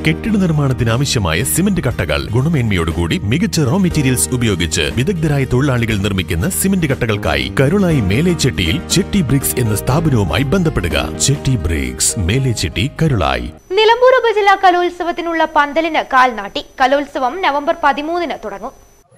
കെട്ടിട നിർമ്മാണത്തിന് ആവശ്യമായ സിമന്റ് കട്ടകൾ ഗുണമേന്മയോടുകൂടി മികച്ച റോ മെറ്റീരിയൽസ് ഉപയോഗിച്ച് വിദഗ്ധരായ തൊഴിലാളികൾ നിർമ്മിക്കുന്ന സിമന്റ് കട്ടകൾക്കായി കരുളായി മേലേച്ചെട്ടിയിൽ ചെട്ടി ബ്രിക്സ് എന്ന സ്ഥാപനവുമായി ബന്ധപ്പെടുക ചെട്ടി ബ്രിക്സ് മേലേച്ചെട്ടി കരുളായി നിലമ്പൂർ ഉപജില്ലാ കലോത്സവത്തിനുള്ള പന്തലിന് കാൽ നാട്ടി കലോത്സവം നവംബർ പതിമൂന്നിന് തുടങ്ങും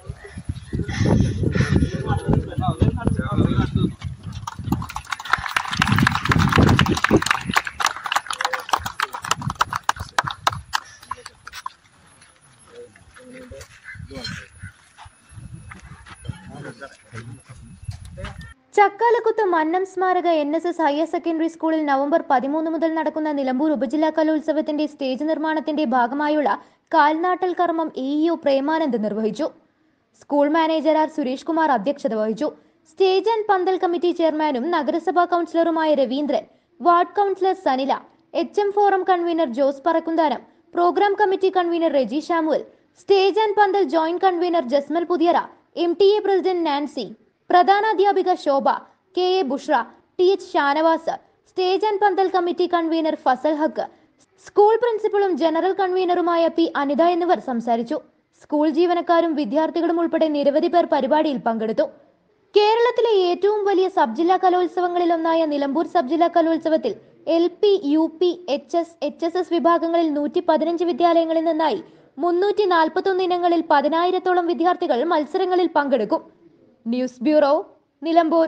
ചക്കാലക്കുത്ത് മന്നം സ്മാരക N S S higher secondary സ്കൂളിൽ നവംബർ പതിമൂന്ന് മുതൽ നടക്കുന്ന നിലമ്പൂർ ഉപജില്ലാ കലോത്സവത്തിന്റെ സ്റ്റേജ് നിർമ്മാണത്തിന്റെ ഭാഗമായുള്ള കാൽനാട്ടൽ കർമ്മം എ ഇഒ പ്രേമാനന്ദ് നിർവഹിച്ചു school manager R Suresh Kumar അധ്യക്ഷത വഹിച്ചു സ്റ്റേജ് ആൻഡ് പന്തൽ കമ്മിറ്റി ചെയർമാനും നഗരസഭാ കൗൺസിലറുമായ Raveendran ward councillor Sanila H M forum convener Jose Parakkunthanam programme committee convener Reji Shamuel stage and പന്തൽ joint convener Jasmal Puthiyara M T A president Nancy പ്രധാനാധ്യാപിക Shobha K A Bushra T H Shanavas stage and പന്തൽ committee convener Fasal Haq school പ്രിൻസിപ്പളും ജനറൽ കൺവീനറുമായ P Anitha എന്നിവർ സംസാരിച്ചു സ്കൂൾ ജീവനക്കാരും വിദ്യാർത്ഥികളും ഉൾപ്പെടെ നിരവധി പേർ പരിപാടിയിൽ പങ്കെടുത്തു കേരളത്തിലെ ഏറ്റവും വലിയ സബ് ജില്ലാ കലോത്സവങ്ങളിലൊന്നായ നിലമ്പൂർ സബ് ജില്ലാ കലോത്സവത്തിൽ L P U P H S H S S വിഭാഗങ്ങളിൽ നൂറ്റി പതിനഞ്ച് വിദ്യാലയങ്ങളിൽ നിന്നായി മുന്നൂറ്റി നാൽപ്പത്തൊന്ന് ഇനങ്ങളിൽ പതിനായിരത്തോളം വിദ്യാർത്ഥികൾ മത്സരങ്ങളിൽ പങ്കെടുക്കും news bureau Nilambur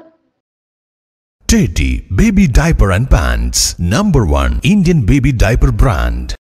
Teddy Baby Diaper and Pants, number one Indian baby diaper brand.